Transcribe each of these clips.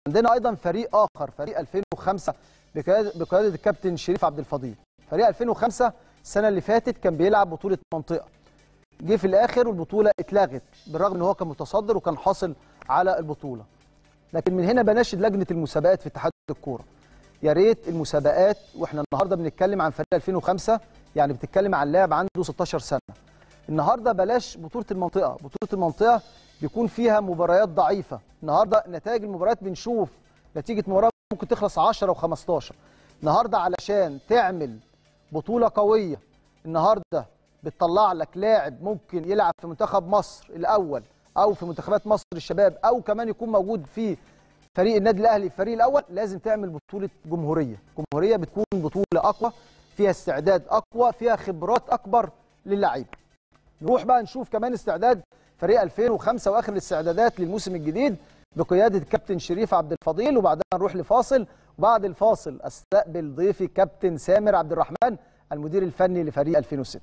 عندنا ايضا فريق اخر فريق 2005 بقياده بقيادة الكابتن شريف عبد الفضيل فريق 2005 السنه اللي فاتت كان بيلعب بطوله منطقه جه في الاخر والبطوله اتلغت بالرغم ان هو كان متصدر وكان حاصل على البطوله لكن من هنا بناشد لجنه المسابقات في اتحاد الكوره يا ريت المسابقات واحنا النهارده بنتكلم عن فريق 2005 يعني بتتكلم عن لاعب عنده 16 سنه النهارده بلاش بطوله المنطقه بطوله المنطقه بيكون فيها مباريات ضعيفه النهارده نتائج المباريات بنشوف نتيجه مباراه ممكن تخلص 10 و15 النهارده علشان تعمل بطوله قويه النهارده بتطلع لك لاعب ممكن يلعب في منتخب مصر الاول او في منتخبات مصر الشباب او كمان يكون موجود في فريق النادي الاهلي الفريق الاول لازم تعمل بطوله جمهوريه جمهوريه بتكون بطوله اقوى فيها استعداد اقوى فيها خبرات اكبر للعيبه نروح بقى نشوف كمان استعداد فريق 2005 واخر الاستعدادات للموسم الجديد بقياده الكابتن شريف عبد الفضيل وبعدها نروح لفاصل وبعد الفاصل استقبل ضيفي كابتن سامر عبد الرحمن المدير الفني لفريق 2006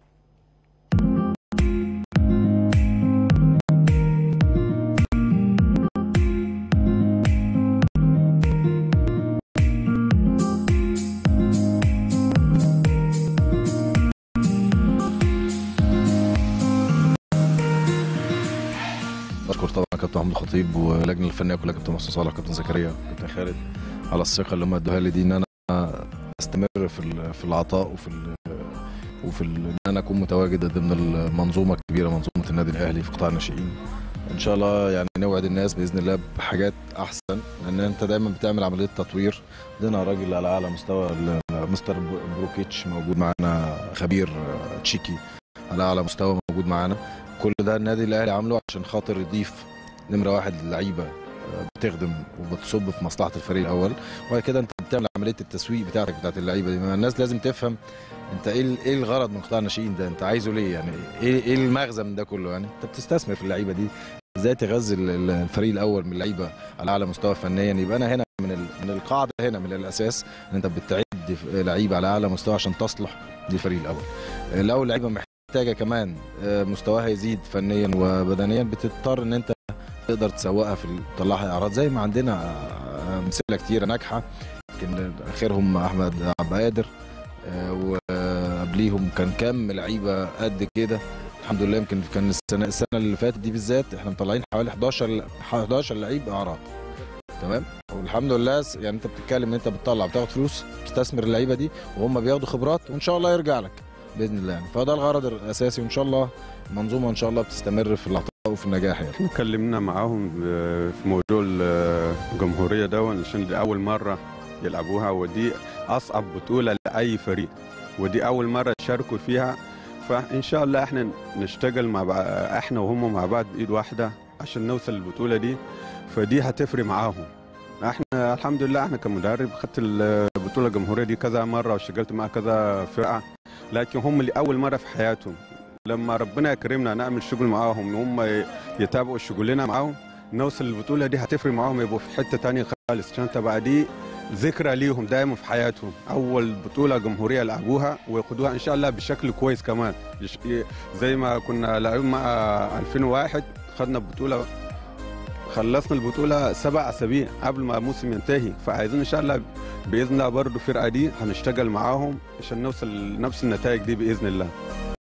بشكر طبعا كابتن محمود الخطيب واللجنه الفنيه كلها كابتن محسن صالح كابتن زكريا كابتن خالد على الثقه اللي هم ادوها لي دي ان انا استمر في ال- في العطاء وفي ال- وفي ال- ان انا اكون متواجد ضمن المنظومه الكبيره منظومه النادي الاهلي في قطاع الناشئين ان شاء الله يعني نوعد الناس باذن الله بحاجات احسن لان انت دايما بتعمل عمليه تطوير عندنا راجل على اعلى مستوى ال- مستر بروكيتش موجود معانا خبير آه، تشيكي على اعلى مستوى موجود معانا كل ده النادي الاهلي عامله عشان خاطر يضيف نمره واحد لعيبه آه، بتخدم وبتصب في مصلحه الفريق الاول وبعد كده انت بتعمل عمليه التسويق بتاعتك بتاعت اللعيبه دي ما الناس لازم تفهم انت ايه ال- ايه الغرض من قطاع الناشئين ده انت عايزه ليه يعني ايه ايه المغزى من ده كله يعني انت بتستثمر في اللعيبه دي ازاي تغذي ال- ال- الفريق الاول من اللعيبه على اعلى مستوى فنيا يبقى انا هنا من ال- من القاعده هنا من الاساس ان انت بتعد لعيبه على اعلى مستوى عشان تصلح للفريق الاول لو اللعيبه محتاجه كمان آه، مستواها يزيد فنيا وبدنيا بتضطر ان انت تقدر تسوقها في ال- تطلعها اعراض زي ما عندنا آه، امثله كتيره ناجحه يمكن اخرهم احمد عبد القادر آه، وقبليهم كان كم لعيبه قد كده الحمد لله يمكن كان السنه السنه اللي فاتت دي بالذات احنا مطلعين حوالي 11 11 لعيب اعراض تمام والحمد لله س- يعني انت بتتكلم ان انت بتطلع بتاخد فلوس تستثمر اللعيبه دي وهم بياخدوا خبرات وان شاء الله يرجع لك باذن الله يعني فده الغرض الاساسي وان شاء الله المنظومه ان شاء الله بتستمر في العطاء وفي النجاح يعني اتكلمنا معاهم ب- في موضوع الجمهورية ده عشان دي أول مرة يلعبوها ودي أصعب بطولة لأي فريق ودي أول مرة يشاركوا فيها فإن شاء الله إحنا نشتغل مع بعض إحنا وهم مع بعض بإيد واحدة عشان نوصل للبطولة دي فدي هتفرق معاهم احنا الحمد لله احنا كمدرب خدت البطوله الجمهوريه دي كذا مره واشتغلت مع كذا فرقه لكن هم لاول مره في حياتهم لما ربنا يكرمنا نعمل شغل معاهم هم يتابعوا شغلنا معاهم نوصل للبطوله دي هتفرق معاهم يبقوا في حته تانية خالص عشان تبقى دي ذكرى ليهم دايما في حياتهم اول بطوله جمهوريه لعبوها وياخدوها ان شاء الله بشكل كويس كمان يش- زي ما كنا لاعبين مع 2001 خدنا بطوله خلصنا البطوله سبع اسابيع قبل ما الموسم ينتهي فعايزين ان شاء الله باذن الله برضه الفرقه دي هنشتغل معاهم عشان نوصل لنفس النتائج دي باذن الله